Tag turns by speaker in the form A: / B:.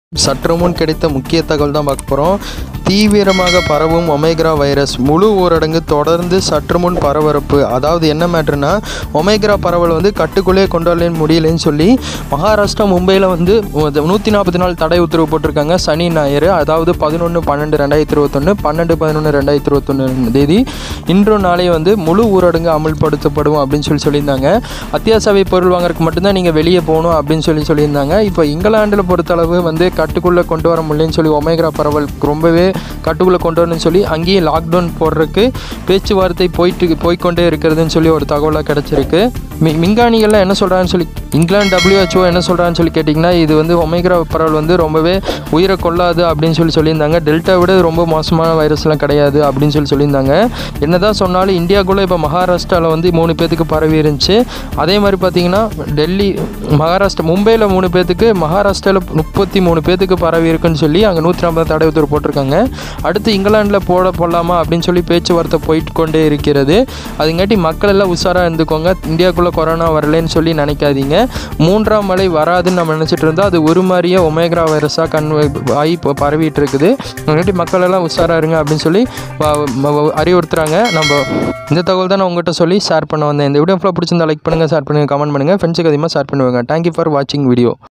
A: சற்று முன் கிடைத்த முக்கிய தகவல் தான் பார்க்க போகிறோம் தீவிரமாக பரவும் ஒமேக்ரா வைரஸ் முழு ஊரடங்கு தொடர்ந்து சற்று முன் பரபரப்பு அதாவது என்ன மேட்ருனா ஒமேக்ரா பரவல் வந்து கட்டுக்குள்ளே கொண்டு வரல முடியலன்னு சொல்லி மகாராஷ்டிரா மும்பையில் வந்து நூற்றி நாற்பத்தி நாலு தடை உத்தரவு போட்டிருக்காங்க சனி ஞாயிறு அதாவது பதினொன்று பன்னெண்டு ரெண்டாயிரத்தி இருபத்தொன்று பன்னெண்டு பதினொன்று ரெண்டாயிரத்தி இருபத்தொன்று தேதி இன்றும் நாளை வந்து முழு ஊரடங்கு அமல்படுத்தப்படும் அப்படின்னு சொல்லி சொல்லியிருந்தாங்க அத்தியாவசிய பொருள் வாங்குறதுக்கு மட்டும்தான் நீங்கள் வெளியே போகணும் அப்படின்னு சொல்லி சொல்லியிருந்தாங்க இப்போ இங்கிலாந்தில் பொறுத்தளவு வந்து கட்டுக்குள்ளே கொண்டு வர முடியலன்னு சொல்லி ஒமேக்ரா பரவல் ரொம்பவே கட்டுக்குள்ளே கொண்டு வரணும்னு சொல்லி அங்கேயே லாக்டவுன் போடுறதுக்கு பேச்சுவார்த்தை போயிட்டு போய்க்கொண்டே இருக்கிறதுன்னு சொல்லி ஒரு தகவலாக கிடச்சிருக்கு மி விஞ்ஞானிகள்லாம் என்ன சொல்கிறாங்கன்னு சொல்லி இங்கிலாந்து WHO என்ன சொல்கிறான்னு சொல்லி கேட்டிங்கன்னா இது வந்து ஒமேக்ரா பரவல் வந்து ரொம்பவே உயிரை கொள்ளாது அப்படின்னு சொல்லி சொல்லியிருந்தாங்க டெல்டா விட இது ரொம்ப மோசமான வைரஸ்லாம் கிடையாது அப்படின்னு சொல்லி சொல்லியிருந்தாங்க என்னதான் சொன்னாலும் இந்தியாக்குள்ளே இப்போ மகாராஷ்டிராவில் வந்து மூணு பேத்துக்கு பரவி இருந்துச்சு அதே மாதிரி பார்த்தீங்கன்னா டெல்லி மகாராஷ்டிரா மும்பையில் மூணு பேத்துக்கு மகாராஷ்டிராவில் முப்பத்தி மூணு பேத்துக்கு பரவி இருக்குன்னு சொல்லி அங்கே நூற்றி ஐம்பது தடை உத்தரவு போட்டிருக்காங்க அடுத்து இங்கிலாந்தில் போட போடலாமா அப்படின்னு சொல்லி பேச்சுவார்த்தை போயிட்டு கொண்டே இருக்கிறது அதுங்காட்டி மக்கள் எல்லாம் உஷாராக இருந்துக்கோங்க இந்தியாவுக்குள்ளே கொரோனா வரலைன்னு சொல்லி நினைக்காதீங்க மூன்றாம் மலை வராதுன்னு நம்ம நினச்சிட்டு இருந்தால் அது ஒரு மாதிரியே ஒமேக்ரா வைரஸாக கண் ஆகி இப்போ பரவிட்டு இருக்குது அதுங்காட்டி மக்கள் எல்லாம் உஷாராக இருங்க அப்படின்னு சொல்லி வ- வ- அறிவுறுத்துறாங்க நம்ம இந்த தகவல் தான் நான் உங்கள்கிட்ட சொல்லி ஷேர் பண்ண வந்தேன் இந்த வீடியோ ஃபுல்லாக பிடிச்சிருந்தா லைக் பண்ணுங்கள் ஷேர் பண்ணுங்கள் கமெண்ட் பண்ணுங்கள் ஃப்ரெண்ட்ஸுக்கு அதிகமாக ஷேர் பண்ணுவாங்க தேங்க்யூ ஃபார் வாட்சிங் வீடியோ